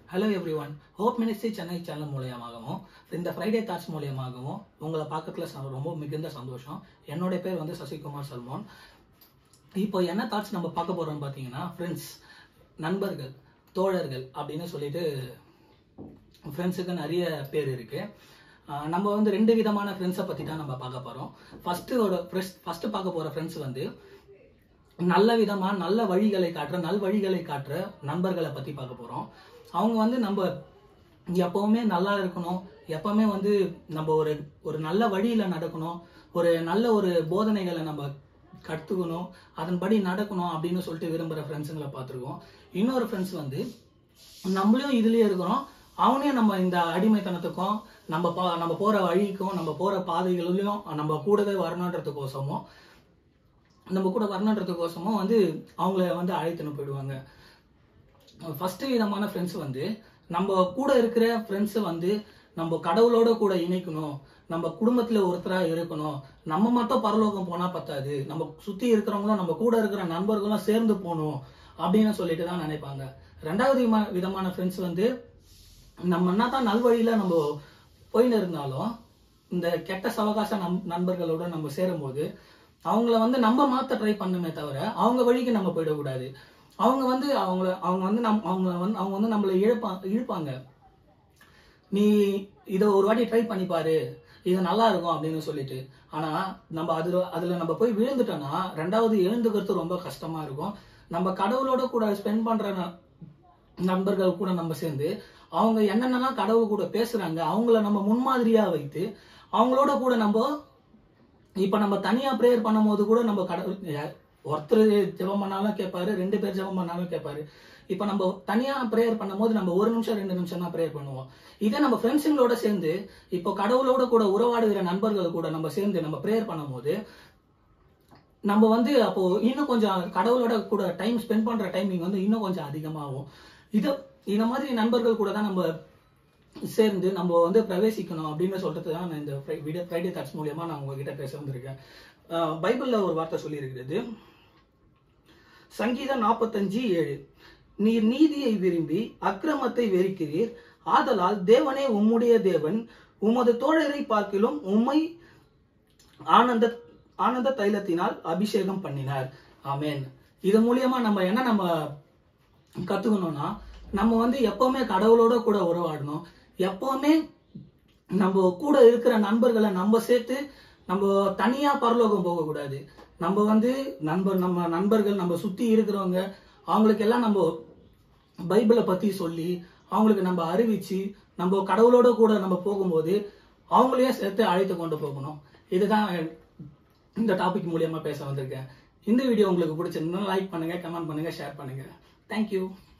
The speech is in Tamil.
hello everyone hope ministry Chennai channel மூலியமாகவும் இந்த ஃப்ரைடே தாட்ஸ் மூலியமாகவும் உங்களை பார்க்கறதுல ச- ரொம்ப மிகுந்த சந்தோஷம் என்னுடைய பேர் வந்து சசிகுமார் சல்மான் இப்போ என்ன தாட்ஸ் நம்ம பார்க்க போறோம்னு பார்த்தீங்கன்னா ஃப்ரெண்ட்ஸ் நண்பர்கள் தோழர்கள் அப்படின்னு சொல்லிட்டு ஃப்ரெண்ட்ஸுக்கு நிறைய பேர் இருக்கு ஆஹ் நம்ம வந்து ரெண்டு விதமான ஃப்ரெண்ட்ஸை பற்றி தான் நம்ம பார்க்க போகிறோம் ஃபஸ்ட்டு ஒரு ஃபஸ்ட்டு பார்க்க போகிற ஃப்ரெண்ட்ஸ் வந்து நல்ல விதமா நல்ல வழிகளை காட்டுற நல் வழிகளை காட்டுற நண்பர்களை பத்தி பார்க்க போறோம் அவங்க வந்து நம்ம எப்பவுமே நல்லா இருக்கணும் எப்பவுமே வந்து நம்ம ஒரு ஒரு நல்ல வழியில நடக்கணும் ஒரு நல்ல ஒரு போதனைகளை நம்ம கற்றுக்கணும் அதன்படி நடக்கணும் அப்படின்னு சொல்லிட்டு விரும்புகிற ஃப்ரெண்ட்ஸுங்களை பார்த்துருக்கோம் இன்னொரு ஃப்ரெண்ட்ஸ் வந்து நம்மளும் இதுலயே இருக்கிறோம் அவனையும் நம்ம இந்த அடிமைத்தனத்துக்கும் நம்ம பா- நம்ம போற வழிக்கும் நம்ம போற பாதைகளிலும் நம்ம கூடவே வரணுன்றதுக்கோசமும் நம்ம கூட வரணுன்றதுக்கோசமும் வந்து அவங்கள வந்து அழைத்துன்னு போயிடுவாங்க ஃபர்ஸ்ட் விதமான ஃப்ரெண்ட்ஸ் வந்து நம்ம கூட இருக்கிற ஃப்ரெண்ட்ஸை வந்து நம்ம கடவுளோட கூட இணைக்கணும் நம்ம குடும்பத்துல ஒருத்தரா இருக்கணும் நம்ம மட்டும் பரலோகம் போனா பத்தாது நம்ம சுத்தி இருக்கிறவங்களும் நம்ம கூட இருக்கிற நண்பர்களும் சேர்ந்து போகணும் அப்படின்னு சொல்லிட்டு தான் நினைப்பாங்க ரெண்டாவது விமா- விதமான ஃப்ரெண்ட்ஸ் வந்து நம்ம என்னதான் நல்வழியில நம்ம போயின்னு இருந்தாலும் இந்த கெட்ட சவகாச நம் நண்பர்களோட நம்ம சேரும்போது அவங்கள வந்து நம்ம மாத்த ட்ரை பண்ணுமே தவிர அவங்க வழிக்கு நம்ம போயிடக்கூடாது அவங்க வந்து அவங்கள அவங்க வந்து நம் அவங்க வந்து அவங்க வந்து நம்மளை இழுப்பா இழுப்பாங்க நீ இதை ஒரு வாட்டி ட்ரை பண்ணி பாரு இது நல்லா இருக்கும் அப்படின்னு சொல்லிட்டு ஆனா நம்ம அதுல அதுல நம்ம போய் விழுந்துட்டோம்னா ரெண்டாவது எழுந்துக்கிறது ரொம்ப கஷ்டமா இருக்கும் நம்ம கடவுளோட கூட ஸ்பெண்ட் பண்ற ந- நண்பர்கள் கூட நம்ம சேர்ந்து அவங்க என்னென்னலாம் கடவுள் கூட பேசுறாங்க அவங்கள நம்ம முன்மாதிரியா வைத்து அவங்களோட கூட நம்ம இப்ப நம்ம தனியா ப்ரேயர் பண்ணும்போது கூட நம்ம கடவுள் யா- ஒருத்தர் ஜெபம் பண்ணாலும் கேட்பாரு ரெண்டு பேர் ஜெபம் பண்ணாலும் கேட்பாரு இப்ப நம்ம தனியா ப்ரேயர் பண்ணும்போது நம்ம ஒரு நிமிஷம் ரெண்டு நிமிஷம் தான் ப்ரேயர் பண்ணுவோம் இதே நம்ம ஃப்ரெண்ட்ஸுங்களோட சேர்ந்து இப்போ கடவுளோட கூட உறவாடுகிற நண்பர்கள் கூட நம்ம சேர்ந்து நம்ம ப்ரேயர் பண்ணும்போது நம்ம வந்து அப்போ இன்னும் கொஞ்சம் கடவுளோட கூட டைம் ஸ்பெண்ட் பண்ற டைமிங் வந்து இன்னும் கொஞ்சம் அதிகமாகும் இது இந்த மாதிரி நண்பர்கள் கூட தான் நம்ம சேர்ந்து நம்ம வந்து பிரவேசிக்கணும் அப்படின்னு சொல்றது தான் நான் இந்த வீடியோ ஃப்ரைடே தாட்ஸ் மூலியமா நான் உங்ககிட்ட பேச வந்திருக்கேன் அஹ் பைபிள்ல ஒரு வார்த்தை சொல்லியிருக்கிறது சங்கீதம் நாற்பத்தஞ்சு ஏழு நீர் நீதியை விரும்பி அக்கிரமத்தை வெறுக்கிறீர் ஆதலால் தேவனே உம்முடைய தேவன் உமது தோழரை பார்க்கிலும் உம்மை ஆனந்த ஆனந்த தைலத்தினால் அபிஷேகம் பண்ணினார் ஆமென் இது மூலியமா நம்ம என்ன நம்ம கத்துக்கணும்னா நம்ம வந்து எப்பவுமே கடவுளோட கூட உறவாடணும் எப்பவுமே நம்ம கூட இருக்கிற நண்பர்களை நம்ம சேர்த்து நம்ம தனியா பரலோகம் போகக்கூடாது நம்ம வந்து நண்பர் நம்ம நண்பர்கள் நம்ம சுத்தி இருக்கிறவங்க அவங்களுக்கு எல்லாம் நம்ம பைபிளை பத்தி சொல்லி அவங்களுக்கு நம்ம அறிவிச்சு நம்ம கடவுளோட கூட நம்ம போகும்போது அவங்களையும் சேர்த்து அழைத்து கொண்டு போகணும் இதுதான் இந்த டாபிக் மூலியமா பேச வந்திருக்கேன் இந்த வீடியோ உங்களுக்கு பிடிச்சிருந்தா லைக் பண்ணுங்க கமெண்ட் பண்ணுங்க ஷேர் பண்ணுங்க தேங்க்யூ